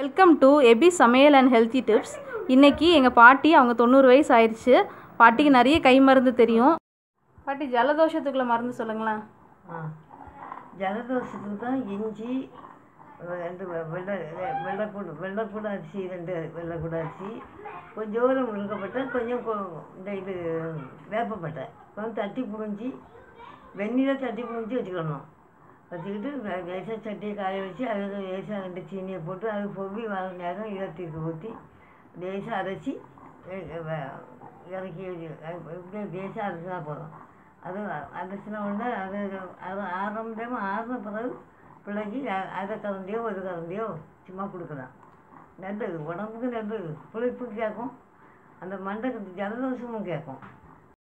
welcome to எபி சமையல் and healthy tips இன்னைக்கு எங்கள் பாட்டி அவங்க தொண்ணூறு வயசு ஆயிடுச்சு பாட்டிக்கு நிறைய கை மருந்து தெரியும் பாட்டி ஜலதோஷத்துக்குள்ள மருந்து சொல்லுங்களேன் ஆ ஜலதோஷத்துக்கு தான் இஞ்சி ரெண்டு வெ- வெள்ளை வெ- வெள்ளைக்கூடு வெள்ளைக்கூட அரிசி ரெண்டு வெள்ளைக்கூட அரிசி கொஞ்சோண்டு முழுக்கப்பட்ட கொஞ்சம் கொ- இந்த இது வேப்பப்பட்டை கொஞ்சம் தட்டி புழிஞ்சி வெந்நீரை தட்டி புழிஞ்சி வச்சுக்கணும் வச்சுக்கிட்டு வே- லேசாக சட்டியை காய வச்சு அதுக்கு லேசாக ரெண்டு சீனியை போட்டு அது பொவி வர நேரம் ஈரத்துக்கு ஊற்றி லேசாக அரைச்சி எ- எ- வ- இறக்கி வச்சு- அது இப்படியே லேசாக அரைச்சினா போதும் அது அரைச்சின உடனே அது அது ஆரம்பம் ஆறின பிறகு பிள்ளைக்கு அ- அரை கரண்டியோ ஒரு கரண்டியோ சும்மா கொடுக்கலாம் நல்லது உடம்புக்கு நல்லது புளிப்பு கேட்கும் அந்த மண்டை ஜலதோஷமும் கேட்கும்